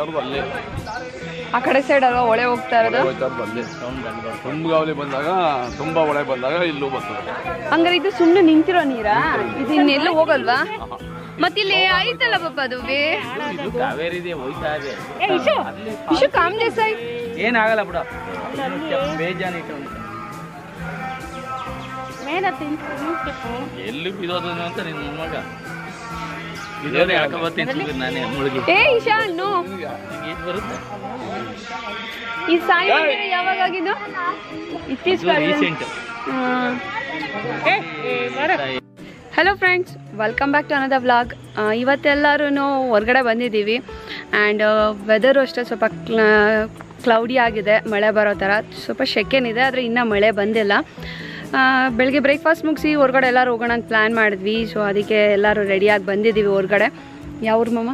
ಇರೋದು ಅಲ್ಲೇ ಆ ಕಡೆ ಸೈಡ್ ಅಲ್ವಾ ಒಳೆ ಹೋಗ್ತಾ ಇರೋದು ಹೋಗ್ತಾ ಇರೋದು ಅಲ್ಲೇ ತುಂಬಗಾವಲಿ ಬಂದಾಗ ತುಂಬಾ ಒಳೆ ಬಂದಾಗ ಇಲ್ಲೂ ಬರ್ತದೆ ಹಂಗಾರೆ ಇದು ಸುಮ್ಮನೆ ನಿಂತಿರೋ ನೀರಾ ಇದು ಇನ್ನೆಲ್ಲೂ ಹೋಗಲ್ವಾ ಮತ್ತಿಲ್ಲಿ ಆಯ್ತಲ್ಲ ಪಾಪ ಅದು ಬೇ ಇದು ಕಾವೇರಿ ಇದೆ ಹೋಯ್ತಾ ಇದೆ ಏ, ಇಶು ಇಶು ಕಾಮ್ ದೇಸಾಯಿ ಏನಾಗಲ್ಲ ಬಿಡ ಬೇಜಾನ್ ಇಟ್ಟು ಎಲ್ಲಿ ಬಿದೋದು ಅಂತ ನಿನ್ನ ಮಗ ಇದನ್ನೇ ಹೇಳ್ಕೊಬತ್ತೀನಿ ಸುಮ್ಮನೆ ನಾನೇ ಮುಳುಗಿ ಏ ಇಶಾನ್ ನೋ ಈಗ ಏನ್ ಬರುತ್ತೆ ಈ ಸಾಯಿ ಮಂದಿರ ಯಾವಾಗ ಆಗಿದ್ದು ಇತ್ತೀಚೆಗೆ recent hello friends welcome back to ಅನದ ವ್ಲಾಗ್ ಇವತ್ತೆಲ್ಲರೂ ಹೊರಗಡೆ ಬಂದಿದ್ದೀವಿ ಆ್ಯಂಡ್ ವೆದರು ಅಷ್ಟೇ ಸ್ವಲ್ಪ ಕ್ಲೌಡಿ ಆಗಿದೆ ಮಳೆ ಬರೋ ಥರ ಸ್ವಲ್ಪ ಶೆಕೆನಿದೆ ಆದರೆ ಇನ್ನೂ ಮಳೆ ಬಂದಿಲ್ಲ ಆ, ಬೆಳಗ್ಗೆ ಬ್ರೇಕ್ಫಾಸ್ಟ್ ಮುಗಿಸಿ ಹೊರಗಡೆ ಎಲ್ಲರೂ ಹೋಗೋಣ ಅಂತ ಪ್ಲ್ಯಾನ್ ಮಾಡಿದ್ವಿ ಸೊ ಅದಕ್ಕೆ ಎಲ್ಲರೂ ರೆಡಿಯಾಗಿ ಬಂದಿದ್ದೀವಿ ಹೊರಗಡೆ ಯಾವ್ರ ಮಮ್ಮ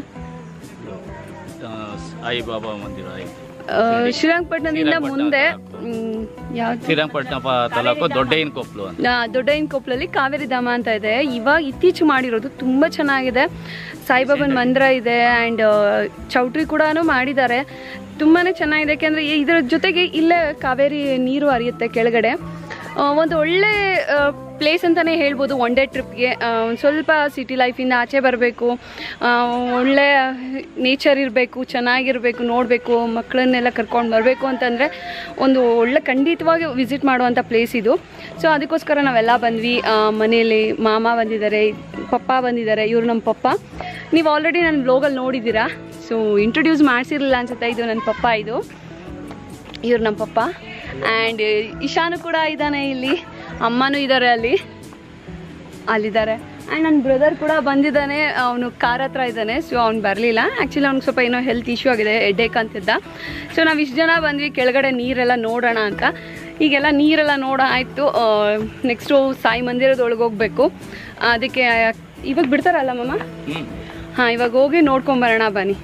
ಸಾಯಿ ಬಾಬಾ ಮಂದಿರ ಆಯ್ತು ಆ, ಶ್ರೀರಂಗಪಟ್ಟಣದಿಂದ ಶ್ರೀರಂಗಪಟ್ಟಣ ಮುಂದೆ ತಾಲೂಕು. ಮ್, ಯಾವ್ದು ಶ್ರೀರಂಗಪಟ್ಟಣ ಪ- ತಾಲೂಕು ದೊಡ್ಡ ಕೊಪ್ಪಲು ಅಂತ ನಾ ದೊಡ್ಡ ಕೊಪ್ಪಲಲ್ಲಿ ಕಾವೇರಿ ಧಾಮ ಅಂತ ಇದೆ ಇವಾಗ ಇತ್ತೀಚೆಗೆ ಮಾಡಿರೋದು ತುಂಬ ಚೆನ್ನಾಗಿದೆ ಸಾಯಿಬಾಬನ ಮಂದಿರ ಇದೆ ಆ್ಯಂಡ್ ಚೌಟ್ರಿ ಕೂಡ ಮಾಡಿದ್ದಾರೆ ತುಂಬಾ ಚೆನ್ನಾಗಿದೆ ಯಾಕೆಂದರೆ ಇದರ ಜೊತೆಗೆ ಇಲ್ಲೇ ಕಾವೇರಿ ನೀರು ಹರಿಯುತ್ತೆ ಕೆಳಗಡೆ ಆ, ಒಂದು ಒಳ್ಳೆ ಪ್ಲೇಸ್ ಅಂತಲೇ ಹೇಳ್ಬೋದು ಒನ್ ಡೇ ಟ್ರಿಪ್ಗೆ ಒಂದು ಸ್ವಲ್ಪ ಸಿಟಿ ಲೈಫಿಂದ ಆಚೆ ಬರಬೇಕು ಒಳ್ಳೆ ನೇಚರ್ ಇರಬೇಕು ಚೆನ್ನಾಗಿರಬೇಕು ನೋಡಬೇಕು ಮಕ್ಕಳನ್ನೆಲ್ಲ ಕರ್ಕೊಂಡು ಬರಬೇಕು ಅಂತಂದರೆ ಒಂದು ಒಳ್ಳೆ ಖಂಡಿತವಾಗಿ ವಿಸಿಟ್ ಮಾಡುವಂಥ ಪ್ಲೇಸ್ ಇದು ಸೊ ಅದಕ್ಕೋಸ್ಕರ ನಾವೆಲ್ಲ ಬಂದ್ವಿ ಆ, ಮನೇಲಿ ಮಾಮ ಬಂದಿದ್ದಾರೆ ಪಪ್ಪ ಬಂದಿದ್ದಾರೆ ಇವರು ನಮ್ಮ ಪಪ್ಪ ನೀವು ಆಲ್ರೆಡಿ ನನ್ನ ಬ್ಲೋಗಲ್ಲಿ ನೋಡಿದ್ದೀರಾ ಸೊ ಇಂಟ್ರೊಡ್ಯೂಸ್ ಮಾಡಿಸಿರಲಿಲ್ಲ ಅನ್ಸುತ್ತೆ ಇದು ನನ್ನ ಪಪ್ಪ ಇದು ಇವ್ರು ನಮ್ಮ ಪಪ್ಪ ಆ್ಯಂಡ್ ಇಶಾನು ಕೂಡ ಇದ್ದಾನೆ ಇಲ್ಲಿ ಅಮ್ಮನೂ ಇದ್ದಾರೆ ಅಲ್ಲಿ ಅಲ್ಲಿದ್ದಾರೆ ಆ್ಯಂಡ್ ನನ್ನ ಬ್ರದರ್ ಕೂಡ ಬಂದಿದ್ದಾನೆ ಅವನು ಕಾರ್ ಹತ್ರ ಇದ್ದಾನೆ ಸೊ ಅವ್ನು ಬರಲಿಲ್ಲ ಆ್ಯಕ್ಚುಲಿ ಅವ್ನಿಗೆ ಸ್ವಲ್ಪ ಏನೋ ಹೆಲ್ತ್ ಇಶ್ಯೂ ಆಗಿದೆ ಹೆಡ್ಡೇಕ್ ಅಂತಿದ್ದ ಸೊ ನಾವು ಇಷ್ಟು ಜನ ಬಂದ್ವಿ ಕೆಳಗಡೆ ನೀರೆಲ್ಲ ನೋಡೋಣ ಅಂತ ಈಗೆಲ್ಲ ನೀರೆಲ್ಲ ನೋಡ ಆಯಿತು ನೆಕ್ಸ್ಟು ಸಾಯಿ ಮಂದಿರದೊಳಗೆ ಹೋಗಬೇಕು ಅದಕ್ಕೆ ಇವಾಗ ಬಿಡ್ತಾರಲ್ಲ ಮಮ್ಮ ಹ್ಮ್ ಹಾಂ ಇವಾಗ ಹೋಗಿ ನೋಡ್ಕೊಂಬರೋಣ ಬನ್ನಿ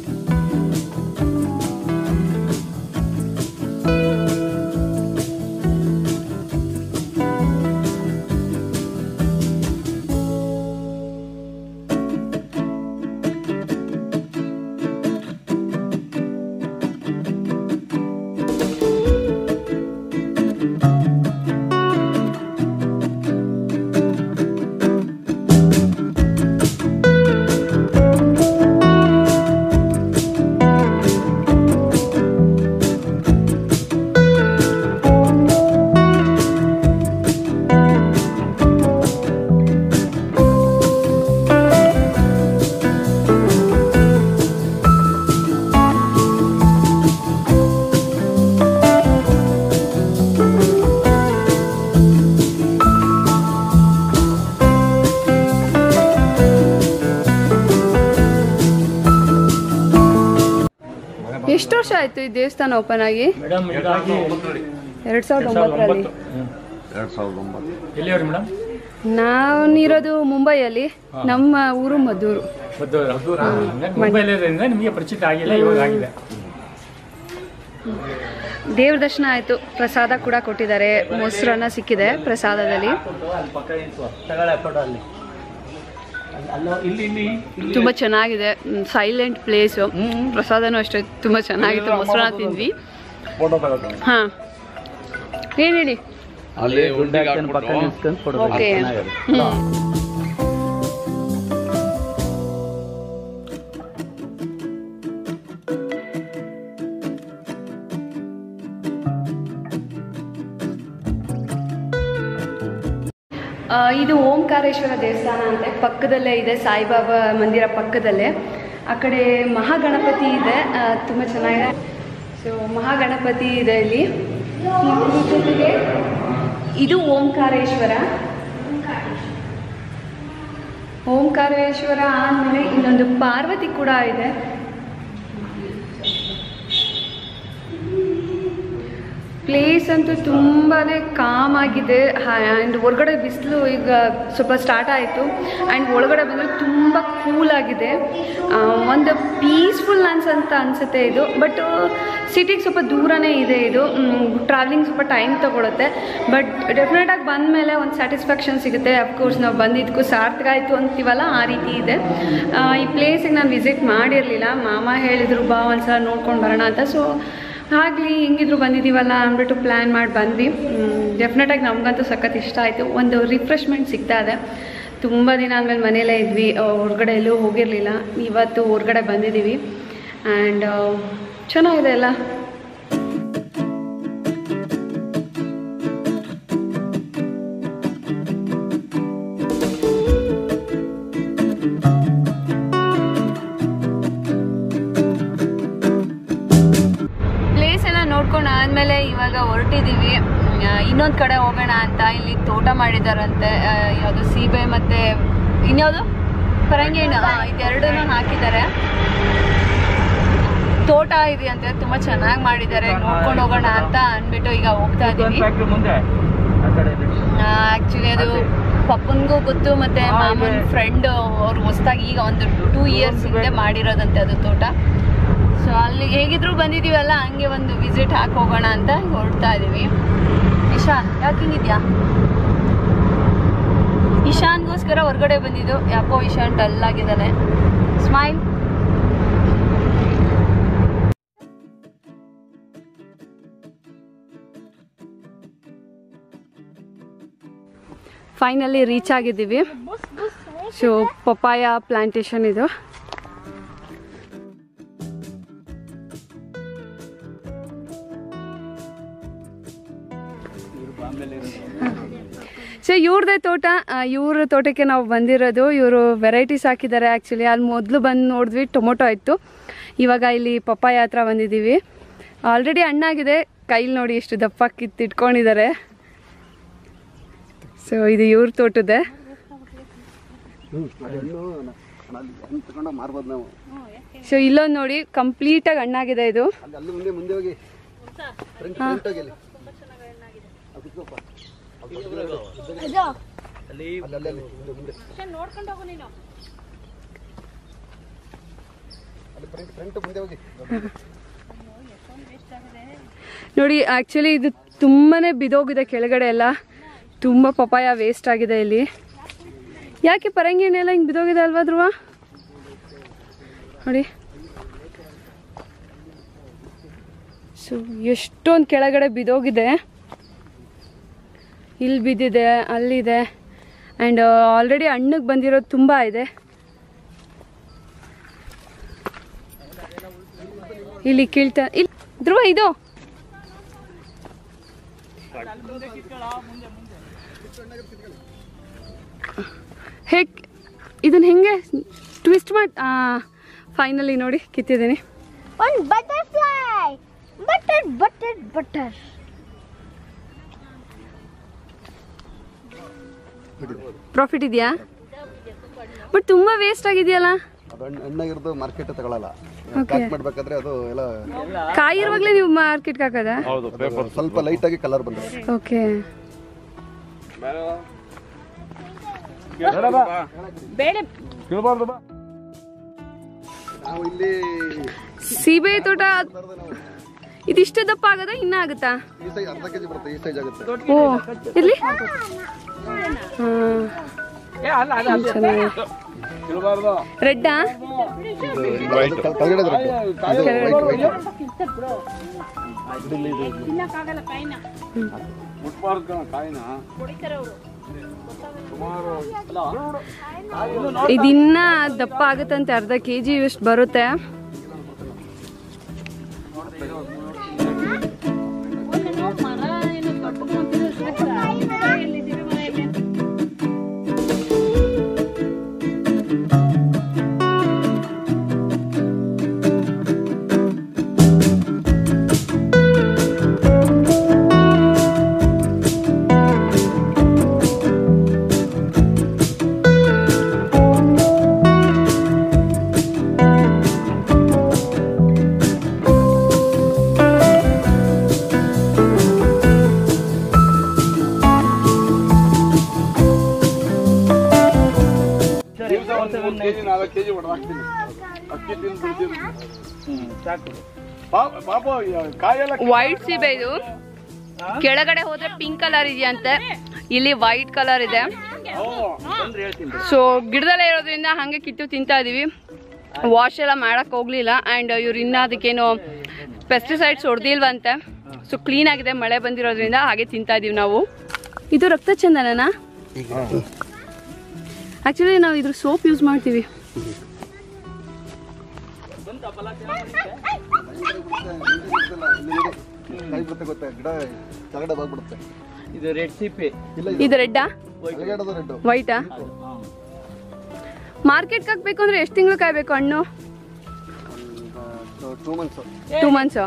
ಎಷ್ಟು ವರ್ಷ ಆಯಿತು ಈ ದೇವಸ್ಥಾನ ಓಪನ್ ಆಗಿ ಮೇಡಮ್ ಇದಾಗಿ ಎರಡು ಸಾವಿರದ ಒಂಬತ್ತರಲ್ಲಿ ಎರಡ್ ಸಾವಿರದ ಒಂಬತ್ತು ಎಲ್ಲಿಯವ್ರಿ ಮೇಡಮ್ ನಾನಿರೋದು ಮುಂಬೈಯಲ್ಲಿ ನಮ್ಮ ಊರು ಮದ್ದೂರು ಮದ್ದೂರು ಮುಂಬೈಲಿ ಇರೋದ್ರಿಂದ ನಿಮಗೆ ಪರಿಚಿತ ಆಗಿಲ್ಲ ಇವಾಗ ಆಗಿದೆ ದೇವ್ರ ದರ್ಶನ ಆಯಿತು ಪ್ರಸಾದ ಕೂಡ ಕೊಟ್ಟಿದ್ದಾರೆ ಮೊಸರನ್ನ ಸಿಕ್ಕಿದೆ ಪ್ರಸಾದದಲ್ಲಿ ಇಲ್ಲಿ ಇಲ್ಲಿ ತುಂಬ ಚೆನ್ನಾಗಿದೆ ಸೈಲೆಂಟ್ ಪ್ಲೇಸು ಪ್ರಸಾದನೂ ಅಷ್ಟೇ ತುಂಬ ಚೆನ್ನಾಗಿತ್ತು ಮೊಸರನ್ನ ತಿಂದ್ವಿ ಹಾಂ ಏನು ಹೇಳಿ ಅಲ್ಲಿ ಪಕ್ಕ ನಿಲ್ಸ್ಕೊಂಡ್ ಕೊಡ್ಬೇಕು. ಓಕೆ ಚೆನ್ನಾಗಿದೆ. ಹ್ಞೂ ಆ, ಇದು ಓಂಕಾರೇಶ್ವರ ದೇವಸ್ಥಾನ ಅಂತೆ ಪಕ್ಕದಲ್ಲೇ ಇದೆ ಸಾಯಿಬಾಬಾ ಮಂದಿರ ಪಕ್ಕದಲ್ಲೇ ಆ ಕಡೆ ಮಹಾಗಣಪತಿ ಇದೆ ತುಂಬ ಚೆನ್ನಾಗಿದೆ ಸೊ ಮಹಾಗಣಪತಿ ಇದೆ ಇಲ್ಲಿ ಇದ್ರ ಜೊತೆಗೆ ಇದು ಓಂಕಾರೇಶ್ವರ ಓಂಕಾರೇಶ್ವರ ಆದಮೇಲೆ ಇನ್ನೊಂದು ಪಾರ್ವತಿ ಕೂಡ ಇದೆ ಪ್ಲೇಸ್ ಅಂತೂ ತುಂಬಾ ಕಾಮ್ ಆಗಿದೆ ಆ್ಯಂಡ್ ಹೊರಗಡೆ ಬಿಸಿಲು ಈಗ ಸ್ವಲ್ಪ ಸ್ಟಾರ್ಟ್ ಆಯಿತು ಆ್ಯಂಡ್ ಒಳಗಡೆ ಬಂದರೆ ತುಂಬ ಕೂಲ್ ಆಗಿದೆ ಆ, ಒಂದು ಪೀಸ್ಫುಲ್ ಅನ್ಸ್ ಅಂತ ಅನಿಸುತ್ತೆ ಇದು ಬಟ್ ಸಿಟಿಗೆ ಸ್ವಲ್ಪ ದೂರನೇ ಇದೆ ಇದು ಟ್ರಾವೆಲಿಂಗ್ ಸ್ವಲ್ಪ ಟೈಮ್ ತೊಗೊಳುತ್ತೆ ಬಟ್ ಡೆಫಿನೆಟಾಗಿ ಬಂದ ಮೇಲೆ ಒಂದು ಸ್ಯಾಟಿಸ್ಫ್ಯಾಕ್ಷನ್ ಸಿಗುತ್ತೆ ಅಫ್ಕೋರ್ಸ್ ನಾವು ಬಂದಿದ್ದಕ್ಕೂ ಸಾರ್ಥಕ ಆಯಿತು ಅಂತೀವಲ್ಲ ಆ ರೀತಿ ಇದೆ ಆ, ಈ ಪ್ಲೇಸಿಗೆ ನಾನು ವಿಸಿಟ್ ಮಾಡಿರಲಿಲ್ಲ ಮಾಮ ಹೇಳಿದರು ಬಾ ಒಂದ್ಸಲ ನೋಡ್ಕೊಂಡು ಬರೋಣ ಅಂತ ಸೊ ಆಗಲಿ ಹೆಂಗಿದ್ರು ಬಂದಿದ್ದೀವಲ್ಲ ಅಂದ್ಬಿಟ್ಟು ಪ್ಲ್ಯಾನ್ ಮಾಡಿ ಬಂದ್ವಿ ಡೆಫಿನೆಟಾಗಿ ನಮಗಂತೂ ಸಖತ್ ಇಷ್ಟ ಆಯಿತು ಒಂದು ರಿಫ್ರೆಶ್ಮೆಂಟ್ ಸಿಗ್ತಾ ಇದೆ ತುಂಬ ದಿನ ಆದಮೇಲೆ ಮನೇಲೇ ಇದ್ವಿ ಆ, ಹೊರ್ಗಡೆ ಎಲ್ಲೂ ಹೋಗಿರಲಿಲ್ಲ ಇವತ್ತು ಹೊರ್ಗಡೆ ಬಂದಿದ್ದೀವಿ ಆ್ಯಂಡ್ ಚೆನ್ನಾಗಿದೆ ಎಲ್ಲ ಪ್ಲೇಸ್ ಎಲ್ಲ ನೋಡ್ಕೊಂಡು ಆದಮೇಲೆ ಇವಾಗ ಹೊರಟಿದ್ದೀವಿ ಇನ್ನೊಂದು ಕಡೆ ಹೋಗೋಣ ಅಂತ ಇಲ್ಲಿ ತೋಟ ಮಾಡಿದಾರಂತೆ ಆ, ಯಾವುದು ಸೀಬೆ ಮತ್ತು ಇನ್ಯಾವುದು ಪರಂಗಿ ಹಣ್ಣು ಆ, ಇದೆರಡನ್ನೂ ಹಾಕಿದ್ದಾರೆ ತೋಟ ಇದೆಯಂತೆ ತುಂಬ ಚೆನ್ನಾಗಿ ಮಾಡಿದ್ದಾರೆ ನೋಡ್ಕೊಂಡು ಹೋಗೋಣ ಅಂತ ಅಂದ್ಬಿಟ್ಟು ಈಗ ಹೋಗ್ತಾ ಇದ್ದೀವಿ ಮುಂದೆ ಆ ಕಡೆ ಇದೆ. ಆ್ಯಕ್ಚುಲಿ ಅದು ಪಪ್ಪನ್ಗೂ ಗೊತ್ತು ಮತ್ತೆ ಮಾಮನ್ ಫ್ರೆಂಡ್ ಅವ್ರು ಹೊಸ್ದಾಗಿ ಈಗ ಒಂದು ಟೂ ಇಯರ್ಸ್ ಹಿಂದೆ ಮಾಡಿರೋದಂತೆ ಅದು ತೋಟ ಸೊ ಅಲ್ಲಿ ಹೇಗಿದ್ರು ಬಂದಿದ್ದೀವಲ್ಲ ಹಂಗೆ ಒಂದು ವಿಸಿಟ್ ಹಾಕಿ ಹೋಗೋಣ ಅಂತ ಹೊರಡ್ತಾ ಇದ್ದೀವಿ ಇಶಾನ್ ಯಾಕೆ ಹಿಂಗಿದ್ಯಾ ಇಶಾನ್ಗೋಸ್ಕರ ಹೊರಗಡೆ ಬಂದಿದ್ದು ಯಾಕೋ ಇಶಾನ್ ಡಲ್ ಆಗಿದ್ದಾನೆ ಸ್ಮೈಲ್ ಫೈನಲಿ ರೀಚ್ ಆಗಿದ್ದೀವಿ ಸೊ ಪಪಾಯ ಪ್ಲಾಂಟೇಶನ್ ಇದು ಸೊ ಇವ್ರದೇ ತೋಟ ಇವ್ರ ತೋಟಕ್ಕೆ ನಾವು ಬಂದಿರೋದು ಇವರು ವೆರೈಟೀಸ್ ಹಾಕಿದ್ದಾರೆ ಆ್ಯಕ್ಚುಲಿ ಅಲ್ಲಿ ಮೊದಲು ಬಂದು ನೋಡಿದ್ವಿ ಟೊಮೊಟೊ ಇತ್ತು ಇವಾಗ ಇಲ್ಲಿ ಪಪ್ಪಾಯ ಹತ್ರ ಬಂದಿದ್ದೀವಿ ಆಲ್ರೆಡಿ ಹಣ್ಣಾಗಿದೆ ಕೈಲಿ ನೋಡಿ ಎಷ್ಟು ದಪ್ಪ ಕಿತ್ತಿಟ್ಕೊಂಡಿದ್ದಾರೆ ಸೊ ಇದು ಇವ್ರ ತೋಟದೆ ತಗೊಂಡು ಮಾರ್ಬೋದು ನಾವು ಸೊ ಇಲ್ಲೊಂದು ನೋಡಿ ಕಂಪ್ಲೀಟಾಗಿ ಹಣ್ಣಾಗಿದೆ ಇದು ಅಲ್ಲಿ ಅಲ್ಲಿ ಮುಂದೆ ಮುಂದೆ ಹೋಗಿ ಫ್ರಂಟ್ ಫ್ರಂಟ್ ಹೋಗಿ ಅಲ್ಲಿ ಅಲ್ಲಿ ಅಲ್ಲಿ ಅಲ್ಲಿ ಅಲ್ಲಿ ಮುಂದೆ ಮುಂದೆ ಅಲ್ಲಿ ಫ್ರಂಟ್ ಫ್ರಂಟ್ ಮುಂದೆ ಹೋಗಿ ನೋಡಿ ಆ್ಯಕ್ಚುಲಿ ಇದು ತುಂಬಾ ಬಿದೋಗಿದೆ ಕೆಳಗಡೆ ಎಲ್ಲ ತುಂಬ ಪಪಾಯ ವೇಸ್ಟ್ ಆಗಿದೆ ಇಲ್ಲಿ ಯಾಕೆ ಪರಂಗಿ ಹಣ್ಣೆಲ್ಲ ಹಿಂಗೆ ಬಿದೋಗಿದೆ ಅಲ್ವಾ ಧ್ರುವ ನೋಡಿ ಸೊ ಎಷ್ಟೊಂದು ಕೆಳಗಡೆ ಬಿದೋಗಿದೆ ಇಲ್ಲಿ ಬಿದ್ದಿದೆ ಅಲ್ಲಿದೆ ಆ್ಯಂಡ್ ಆಲ್ರೆಡಿ ಹಣ್ಣಿಗೆ ಬಂದಿರೋದು ತುಂಬ ಇದೆ ಇಲ್ಲಿ ಕೀಳ್ತಾ ಇಲ್ಲಿ ಧ್ರುವ ಇದು ಹೇಗ್ ಇದನ್ನ ಹೆಂಗೆ ಟ್ವಿಸ್ಟ್ ಮಾಡಿ ಫೈನಲಿ ನೋಡಿ ಕಿತ್ತಿದ್ದೀನಿ One butterfly. Butter, butter, butter. Profit ಇದೆಯಾ ಬಟ್ ತುಂಬ ವೇಸ್ಟ್ ಆಗಿದೆಯಲ್ಲ ಅದು ಹಣ್ಣು ಹಣ್ಣಾಗಿರೋದು ಮಾರ್ಕೆಟ್ ತಗೊಳಲ್ಲ Okay. ಪ್ಯಾಕ್ ಮಾಡ್ಬೇಕಾದ್ರೆ ಅದು ಎಲ್ಲ ಕಾಯಿ ಇರುವಾಗಲೇ ನೀವು ಮಾರ್ಕೆಟ್ಗೆ ಹಾಕೋದಾ ಹೌದು ಪೇಪರ್ ಸ್ವಲ್ಪ ಲೈಟ್ ಆಗಿ ಕಲರ್ ಬಂದಿದೆ ಓಕೆ ನಾವು ಇಲ್ಲಿ ಸೀಬೆ ತೋಟ ಇದಿಷ್ಟೇ ದಪ್ಪ ಆಗದ ಇನ್ನ ಆಗುತ್ತಾ ಈ ಸೈಜ್ ಅರ್ಧ ಕೆಜಿ ಬರುತ್ತೆ ಈ ಸೈಜ್ ಆಗುತ್ತೆ ಓ ಇರ್ಲಿ ರೆಡ್ಡಾ ಇದು ಕೆಳ- ಕೆಳಗಡೆ ಬರುತ್ತೆ ಇದು white, white. ಇದಿನ್ನ ದಪ್ಪ ಆಗುತ್ತಂತೆ ಅರ್ಧ ಕೆ ಜಿ ಇಷ್ಟು ಬರುತ್ತೆ ಒಂದು ಮೂರು ಕೆಜಿ ನಾಲ್ಕು ಕೆಜಿ ಹೊಡೆದು ಹಾಕ್ತೀನಿ ಅಕ್ಕಿ ತಿಂದು ಬಿಡ್ತೀನಿ ಸಾಕು ಪಾಪ ಪಾಪ ಕಾಯೆಲ್ಲ ವೈಟ್ ಸೀಬೆ ಇದು ಕೆಳಗಡೆ ಹೋದ್ರೆ ಪಿಂಕ್ ಕಲರ್ ಇದೆಯಂತೆ ಇಲ್ಲಿ ವೈಟ್ ಕಲರ್ ಇದೆ ಸೊ ಗಿಡದಲ್ಲೇ ಇರೋದ್ರಿಂದ ಹಂಗೆ ಕಿತ್ತು ತಿಂತಾ ಇದೀವಿ ವಾಶ್ ಎಲ್ಲ ಮಾಡಕ್ ಹೋಗ್ಲಿಲ್ಲ ಅಂಡ್ ಇವ್ರು ಇನ್ನ ಅದಕ್ಕೇನು ಪೆಸ್ಟಿಸೈಡ್ಸ್ ಹೊಡೆದಿಲ್ವಂತೆ ಸೊ ಕ್ಲೀನ್ ಆಗಿದೆ ಮಳೆ ಬಂದಿರೋದ್ರಿಂದ ಹಾಗೆ ತಿಂತಾ ಇದೀವಿ ನಾವು ಇದು ರಕ್ತ ಚಂದನನಾ ಆಕ್ಚುಲಿ ನಾವು ಇದ್ರ ಸೋಪ್ ಯೂಸ್ ಮಾಡ್ತೀವಿ ಕೈ ಬಿಡುತ್ತೆ ಗೊತ್ತೆ ಗಿಡ ಕೆಳಗಡೆ ಬಾಗ್ಬಿಡುತ್ತೆ ಇದು ರೆಡ್ ಸಿಪ್ಪೆ ಇದು ರೆಡ್ಡಾ ಅಲಗಾಡೋದು ರೆಡ್ಡು ವೈಟಾ ಮಾರ್ಕೆಟ್ಗೆ ಹಾಕ್ಬೇಕು ಅಂದ್ರೆ ಎಷ್ಟು ತಿಂಗಳು ಕಾಯ್ಬೇಕು ಹಣ್ಣು ಟೂ ಮಂತ್ಸ್ ಟೂ ಮಂತ್ಸ್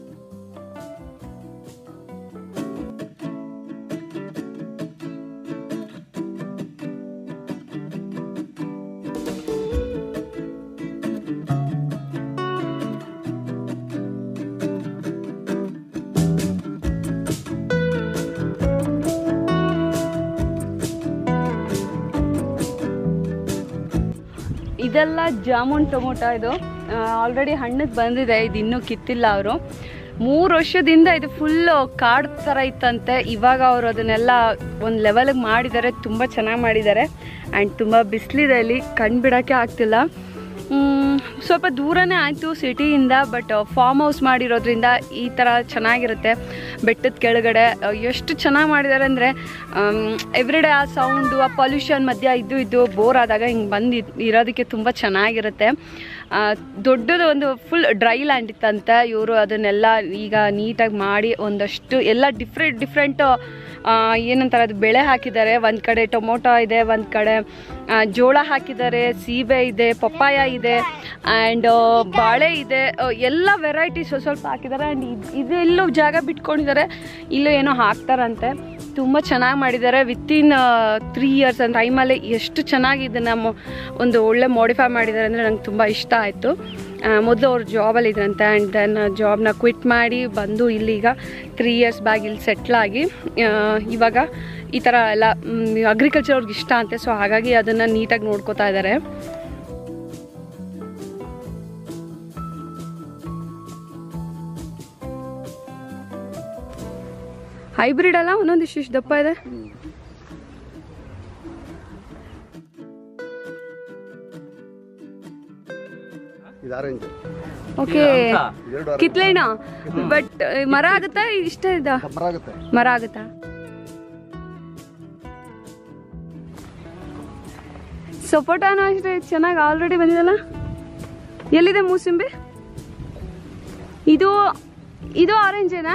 ಇದೆಲ್ಲ ಜಾಮೂನ್ ಟೊಮೊಟೊ ಇದು ಆಲ್ರೆಡಿ ಹಣ್ಣಿಗೆ ಬಂದಿದೆ ಇದು ಇನ್ನೂ ಕಿತ್ತಿಲ್ಲ ಅವರು ಮೂರು ವರ್ಷದಿಂದ ಇದು ಫುಲ್ ಕಾಡು ಥರ ಇತ್ತಂತೆ ಇವಾಗ ಅವರು ಅದನ್ನೆಲ್ಲ ಒಂದು ಲೆವೆಲಿಗೆ ಮಾಡಿದ್ದಾರೆ ತುಂಬ ಚೆನ್ನಾಗಿ ಮಾಡಿದ್ದಾರೆ ಆ್ಯಂಡ್ ತುಂಬ ಬಿಸಿಲಿದೆ ಇಲ್ಲಿ ಕಣ್ಣು ಬಿಡೋಕ್ಕೆ ಆಗ್ತಿಲ್ಲ ಮ್, ಸ್ವಲ್ಪ ದೂರನೇ ಆಯಿತು ಸಿಟಿಯಿಂದ ಬಟ್ ಫಾರ್ಮ್ ಹೌಸ್ ಮಾಡಿರೋದ್ರಿಂದ ಈ ಥರ ಚೆನ್ನಾಗಿರುತ್ತೆ ಬೆಟ್ಟದ ಕೆಳಗಡೆ ಅಹ್, ಎಷ್ಟು ಚೆನ್ನಾಗಿ ಮಾಡಿದ್ದಾರೆ ಅಂದರೆ ಎವ್ರಿಡೇ ಆ ಸೌಂಡು ಆ ಪೊಲ್ಯೂಷನ್ ಮಧ್ಯ ಇದ್ದು ಇದ್ದು ಬೋರ್ ಆದಾಗ ಹಿಂಗೆ ಬಂದು ಇದ್- ಇರೋದಕ್ಕೆ ತುಂಬ ಚೆನ್ನಾಗಿರುತ್ತೆ ಆ, ದೊಡ್ಡದು ಒಂದು ಫುಲ್ ಡ್ರೈ ಲ್ಯಾಂಡ್ ಇತ್ತಂತೆ ಇವರು ಅದನ್ನೆಲ್ಲ ಈಗ ನೀಟಾಗಿ ಮಾಡಿ ಒಂದಷ್ಟು ಎಲ್ಲ ಡಿಫ್ರೆಂಟ್ ಡಿಫ್ರೆಂಟ್ ಏನಂತಾರೆ ಅದು ಬೆಳೆ ಹಾಕಿದ್ದಾರೆ ಒಂದು ಕಡೆ ಟೊಮೊಟೊ ಇದೆ ಒಂದು ಕಡೆ ಆ, ಜೋಳ ಹಾಕಿದ್ದಾರೆ ಸೀಬೆ ಇದೆ ಪಪ್ಪಾಯ ಇದೆ ಆ್ಯಂಡ್ ಬಾಳೆ ಇದೆ ಆ, ಎಲ್ಲ ವೆರೈಟೀಸ್ ಸ್ವಲ್ಪ ಹಾಕಿದ್ದಾರೆ ಆ್ಯಂಡ್ ಇದೆಲ್ಲೂ ಜಾಗ ಬಿಟ್ಕೊಂಡಿದ್ದಾರೆ ಇಲ್ಲೂ ಏನೋ ಹಾಕ್ತಾರಂತೆ ತುಂಬ ಚೆನ್ನಾಗಿ ಮಾಡಿದ್ದಾರೆ ವಿತಿನ್ ತ್ರೀ ಇಯರ್ಸ್ ಅಂಡ್ ಟೈಮಲ್ಲಿ ಎಷ್ಟು ಚೆನ್ನಾಗಿ ಇದನ್ನು ಮೊ- ಒಂದು ಒಳ್ಳೆ ಮಾಡಿಫೈ ಮಾಡಿದ್ದಾರೆ ಅಂದರೆ ನಂಗೆ ತುಂಬ ಇಷ್ಟ ಆಯಿತು ಮೊದಲು ಅವ್ರು ಜಾಬಲ್ಲಿ ಇದ್ರಂತೆ ಆ್ಯಂಡ್ ದೆನ್ ಜಾಬ್ನ ಕ್ವಿಟ್ ಮಾಡಿ ಬಂದು ಇಲ್ಲೀಗ ತ್ರೀ ಇಯರ್ಸ್ ಬ್ಯಾಗ್ ಇಲ್ಲಿ ಸೆಟ್ಲಾಗಿ ಇವಾಗ ಈ ಥರ ಎಲ್ಲ ಅಗ್ರಿಕಲ್ಚರ್ ಅವ್ರಿಗೆ ಇಷ್ಟ ಅಂತೆ ಸೊ ಹಾಗಾಗಿ ಅದನ್ನು ನೀಟಾಗಿ ನೋಡ್ಕೋತಾ ಇದ್ದಾರೆ ಹೈಬ್ರಿಡ್ ಅಲ್ಲ ಒಂದೊಂದು ಇಷ್ಟು ದಪ್ಪ ಇದೆ ಇದು ಆರೆಂಜ್ ಓಕೆ ಎರಡು ಕಿತ್ಲೆಣ್ಣ ಬಟ್ ಮರ ಆಗುತ್ತಾ ಇಷ್ಟ ಇದ ಮರ ಆಗುತ್ತೆ ಮರ ಆಗುತ್ತಾ ಸಪೋಟಾನು ಅಷ್ಟೇ ಚೆನ್ನಾಗಿ ಆಲ್ರೆಡಿ ಬಂದಿದಲ್ಲ ಎಲ್ಲಿದೆ ಮೂಸಂಬಿ ಇದು ಇದು ಆರೆಂಜ್ ಏನಾ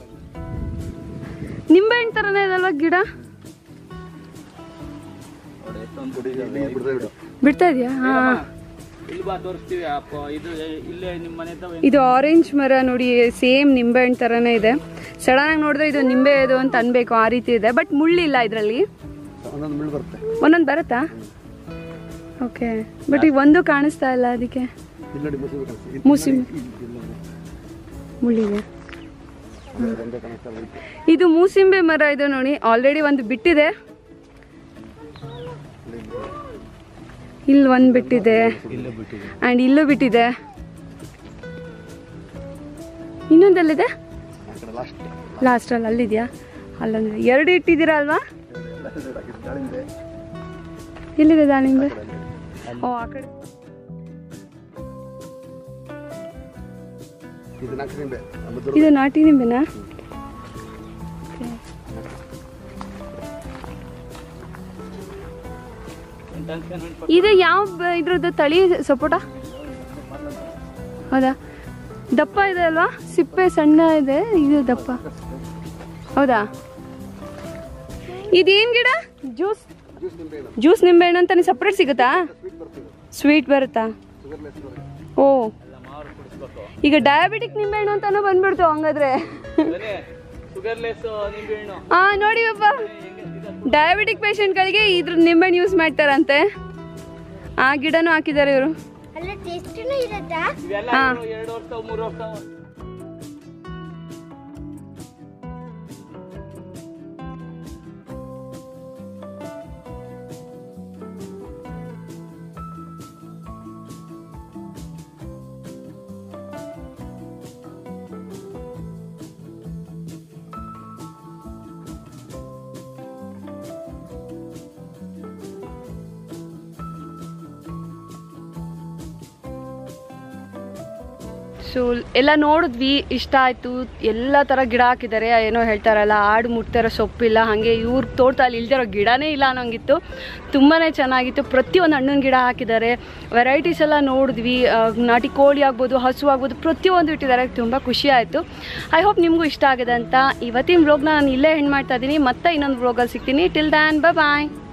ನಿಂಬೆಹಣ್ಣು ಥರನೇ ಇದಲ್ವಾ ಗಿಡ ಇಲ್ಲಿಗೆ ಬಿಡದೆ ಬಿಡು ಬಿಡ್ತಾ ಇದೆಯಾ ಹಾಂ ಇಲ್ಲಿ ಬಾ ತೋರಿಸ್ತೀವಿ ಅಪ್ಪ ಇದು ಇಲ್ಲೇ ನಿಮ್ಮ ಮನೆ ಹತ್ರ ಇದು ಆರೆಂಜ್ ಮರ ನೋಡಿ ಸೇಮ್ ನಿಂಬೆಹಣ್ಣು ಥರನೇ ಇದೆ ಸಡನ್ ಆಗಿ ನೋಡಿದ್ರೆ ಇದು ನಿಂಬೆ ಇದು ಅಂತ ಅನ್ಬೇಕು ಆ ರೀತಿ ಇದೆ ಬಟ್ ಮುಳ್ಳಿಲ್ಲ ಇದರಲ್ಲಿ ಒಂದೊಂದು ಮುಳ್ಳು ಬರುತ್ತೆ ಒಂದೊಂದು ಬರುತ್ತಾ ಓಕೆ ಬಟ್ ಈಗ ಒಂದು ಕಾಣಿಸ್ತಾ ಇಲ್ಲ ಅದಕ್ಕೆ ಇಲ್ಲಿ ನೋಡಿ ಮುಸುಬಿ ಕಾಣಿಸ್ತು. ಇದು ಮೂಸಿಂಬಿ ಇಲ್ಲಿ ನೋಡಿ. ಮುಳ್ಳಿದೆ ಆಮೇಲೆ ಒಂದೇ ಕಾಣಿಸ್ತಾ ಇದೆ. ಇದು ಮೂಸಿಂಬೆ ಮರ ಇದು ನೋಡಿ ಆಲ್ರೆಡಿ ಒಂದು ಬಿಟ್ಟಿದೆ ಇಲ್ಲಿ ಒಂದು ಬಿಟ್ಟಿದೆ ಆ್ಯಂಡ್ ಇಲ್ಲೂ ಬಿಟ್ಟಿದೆ ಇನ್ನೊಂದೆಲ್ಲಿದೆ ಆ ಕಡೆ ಲಾಸ್ಟ್ ಲಾಸ್ಟಲ್ಲಿ ಅಲ್ಲಿದೆಯಾ ಅಲ್ಲೊಂದು ಎರಡು ಇಟ್ಟಿದ್ದೀರಾ ಅಲ್ವಾ ದಾಳಿಂಬೆ ಎಲ್ಲಿದೆ ದಾಳಿಂಬೆ ಓ ಆ ಕಡೆ ಇದು ನಾಲ್ಕು ನಿಂಬೆ ಆಮೇಲೆ ದೊಡ್ಡ ಇದು ನಾಟಿ ನಿಂಬೆನಾ ಇದು ಯಾವ ಬ- ಇದ್ರದ್ದು ತಳಿ ಸಪೋಟ ಹೌದಾ ದಪ್ಪ ಇದೆ ಅಲ್ವಾ ಸಿಪ್ಪೆ ಸಣ್ಣ ಇದೆ ಇದು ದಪ್ಪ ಹೌದಾ ಇದೇನ್ ಗಿಡ ಜ್ಯೂಸ್ ಜ್ಯೂಸ್ ನಿಂಬೆ ಇದು ಜ್ಯೂಸ್ ನಿಂಬೆಹಣ್ಣು ಅಂತಾನೆ ಸಪ್ರೇಟ್ ಸಿಗುತ್ತಾ ಸ್ವೀಟ್ ಬರ್ತದೆ ಸ್ವೀಟ್ ಬರುತ್ತಾ ಶುಗರ್ಲೆಸ್ ಬರುತ್ತೆ ಓ ಈಗ ಡಯಾಬಿಟಿಕ್ ನಿಂಬೆಹಣ್ಣು ಅಂತಾನು ಬಂದ್ಬಿಡ್ತು ಹಂಗಾದ್ರೆ ಶುಗರ್ಲೆಸ್ ನಿಂಬೆಹಣ್ಣು ಹಾ ನೋಡಿ ಒಬ್ಬ ಡಯಾಬಿಟಿಕ್ ಪೇಷಂಟ್ಗಳಿಗೆ ಇದ್ರ ನಿಂಬೆಹಣ್ಣು ಯೂಸ್ ಮಾಡ್ತಾರಂತೆ ಆ ಗಿಡನೂ ಹಾಕಿದ್ದಾರೆ ಇವರು ಅಲ್ಲ ಟೇಸ್ಟಿನೂ ಇರುತ್ತಾ ಇವೆಲ್ಲ ಹಾ. ಎರಡು- ಎರಡು ವರ್ಷ ಮೂರು ವರ್ಷ ಸೊ ಎಲ್ಲ ನೋಡಿದ್ವಿ ಇಷ್ಟ ಆಯಿತು ಎಲ್ಲ ಥರ ಗಿಡ ಹಾಕಿದ್ದಾರೆ ಏನೋ ಹೇಳ್ತಾರಲ್ಲ ಆಡು ಮುಟ್ತಾರೋ ಸೊಪ್ಪಿಲ್ಲ ಹಾಗೆ ಇವ್ರ ತೋಟದಲ್ಲಿ ಇಲ್ದಿರೋ ಗಿಡನೇ ಇಲ್ಲ ಅನ್ನೋಂಗಿತ್ತು ತುಂಬಾ ಚೆನ್ನಾಗಿತ್ತು ಪ್ರತಿಯೊಂದು ಹಣ್ಣಿನ ಗಿಡ ಹಾಕಿದ್ದಾರೆ ವೆರೈಟೀಸ್ ಎಲ್ಲ ನೋಡಿದ್ವಿ ಆ, ನಾಟಿ ಕೋಳಿ ಆಗ್ಬೋದು ಹಸು ಆಗ್ಬೋದು ಪ್ರತಿಯೊಂದು ಇಟ್ಟಿದ್ದಾರೆ ತುಂಬ ಖುಷಿ ಆಯಿತು ಐ ಹೋಪ್ ನಿಮಗೂ ಇಷ್ಟ ಆಗಿದೆ ಅಂತ ಇವತ್ತಿನ ವ್ಲಾಗ್ನ ನಾನು ಇಲ್ಲೇ ಹೆಣ್ಣು ಮಾಡ್ತಾ ಇದ್ದೀನಿ ಮತ್ತೆ ಇನ್ನೊಂದು ವ್ಲಾಗಲ್ಲಿ ಸಿಗ್ತೀನಿ ಟಿಲ್ ದ್ಯಾನ್ ಬಾಯ್